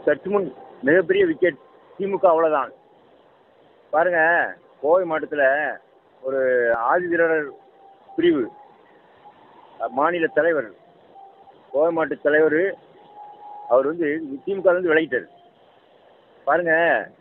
சற்று முன் மிகப்பெரிய விக்கெட் திமுக அவ்வளோதான் பாருங்க கோவை மாவட்டத்தில் ஒரு ஆதிதிரர் பிரிவு அஹ், மாநில தலைவர் கோவை மாவட்ட தலைவர் அவர் வந்து திமுக வந்து விலகிட்டார் பாருங்க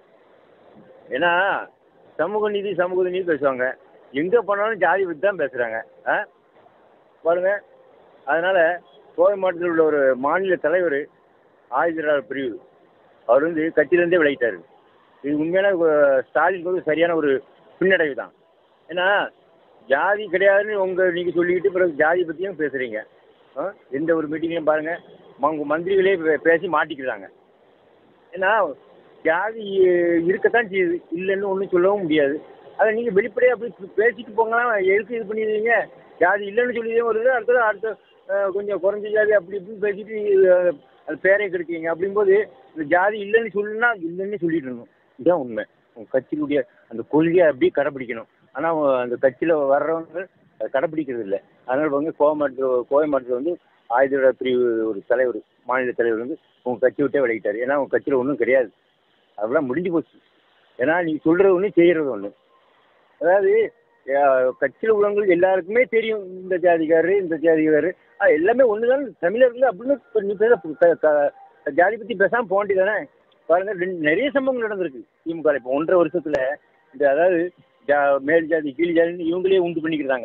ஏன்னா சமூக நீதி சமூக நீதி பேசுவாங்க எங்கே போனாலும் ஜாதி பற்றி தான் பேசுகிறாங்க ஆ பாருங்க அதனால் கோவை மாவட்டத்தில் உள்ள ஒரு மாநில தலைவர் ஆதிதிரார் பிரிவு அவர் வந்து கட்சியிலேருந்தே விலகிட்டார் இது உண்மையான அஹ், ஸ்டாலினுக்கு வந்து சரியான ஒரு பின்னடைவு தான் ஏன்னா ஜாதி கிடையாதுன்னு உங்கள் நீங்கள் சொல்லிக்கிட்டு பிறகு ஜாதி பற்றியும் பேசுகிறீங்க எந்த ஒரு மீட்டிங்லையும் பாருங்கள் உங்க மந்திரிகளே பே- பேசி மாட்டிக்கிறாங்க ஏன்னா ஜாதி அஹ், இருக்கத்தான் செய்யுது இல்லைன்னு ஒன்றும் சொல்லவும் முடியாது அதை நீங்கள் வெளிப்படையாக அப்படி பேசிட்டு போங்கலாம் எதுக்கு இது பண்ணிடுவீங்க ஜாதி இல்லைன்னு சொல்லி வருது அடுத்தது அடுத்த அஹ், கொஞ்சம் குறைஞ்ச ஜாதி அப்படி இப்படின்னு பேசிட்டு அஹ், அது பேரே கெடுக்கீங்க அப்படிங்கும்போது இந்த ஜாதி இல்லைன்னு சொல்லுன்னா இல்லைன்னு சொல்லிட்டு இருந்தோம் இதுதான் உண்மை உங்கள் கட்சியினுடைய அந்த கொள்கையை அப்படியே கடைப்பிடிக்கணும் ஆனால் அந்த கட்சியில் வர்றவங்க அதை கடைப்பிடிக்கிறது இல்லை அதனால் வந்து கோவை மாவட்டத்தில் கோவை மாவட்டத்தில் வந்து ஆயுத பிரிவு ஒரு தலைவர் மாநில தலைவர் வந்து உங்கள் கட்சி விட்டே விலகிட்டார் ஏன்னா உங்கள் கட்சியில் ஒன்றும் கிடையாது அதெல்லாம் முடிஞ்சு போச்சு ஏன்னா நீங்கள் சொல்கிறது ஒன்று செய்கிறது ஒன்று அதாவது கட்சியில் உள்ளவங்களுக்கு எல்லாருக்குமே தெரியும் இந்த ஜாதிக்காரரு இந்த ஜாதிக்காரரு ஆ, எல்லாமே ஒன்று தான் தமிழர்கள் அப்படின்னு இப்ப நீ பேச க- க- ஜாதி பற்றி பேசாமல் போக வேண்டியதானே பாருங்க ரெண்டு நிறைய சம்பவங்கள் நடந்திருக்கு திமுக இப்போ ஒன்றரை வருஷத்தில் இந்த அதாவது ஜா- மேல் ஜாதி கீழ் ஜாதின்னு இவங்களே உண்டு பண்ணிக்கிறாங்க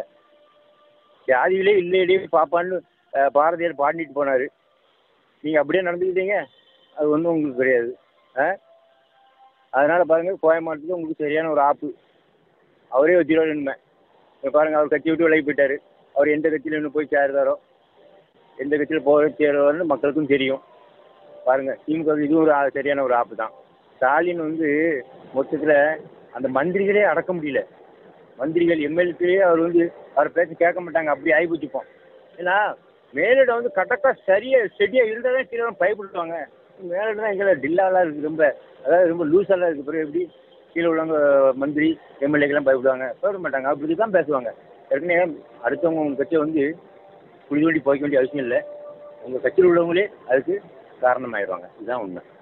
ஜாதியிலே இல்லையிலே பாப்பான்னு அஹ், பாரதியார் பாடிட்டு போனார் நீங்கள் அப்படியே நடந்துக்கிட்டீங்க அது ஒன்றும் உங்களுக்கு கிடையாது ஆ அதனால் பாருங்கள் கோயமாட்டத்துக்கு உங்களுக்கு சரியான ஒரு ஆப்பு அவரே வச்சிருவாரு இனிமே இப்போ பாருங்கள் அவர் கட்சி விட்டு விலகி போயிட்டார் அவர் எந்த கட்சியில் இன்னும் போய் சேருதாரோ எந்த கட்சியில் போக சேருவாருன்னு மக்களுக்கும் தெரியும் பாருங்கள் திமுக க்கு இதுவும் ஒரு ஆ- சரியான ஒரு ஆப்பு தான் ஸ்டாலின் வந்து மொத்தத்தில் அந்த மந்திரிகளே அடக்க முடியல மந்திரிகள் எம்எல்ஏக்களே அவர் வந்து அவர் பேச்ச கேட்க மாட்டாங்க அப்படி ஆகிப்போச்சுப்போம் ஏன்னா மேலிடம் வந்து கரெக்டாக சரியாக ஸ்டெடியாக இருந்தால் தான் கீழே பயப்படுவாங்க மேலிடம் தான் எங்களை டில்லாலாம் இருக்குது ரொம்ப அதாவது ரொம்ப லூஸாலாம் இருக்குது பிறகு எப்படி கீழே உள்ளவங்க மந்திரி எம்எல்ஏக்கெல்லாம் பயப்படுவாங்க பயப்பட மாட்டாங்க அப்படி தான் பேசுவாங்க ஏற்கனவே அடுத்தவங்க உங்கள் கட்சியை வந்து குழி தோண்டி போய்க்க வேண்டிய அவசியம் இல்லை உங்கள் கட்சியில் உள்ளவங்களே அதுக்கு காரணமாயிடுவாங்க இதுதான் உண்மை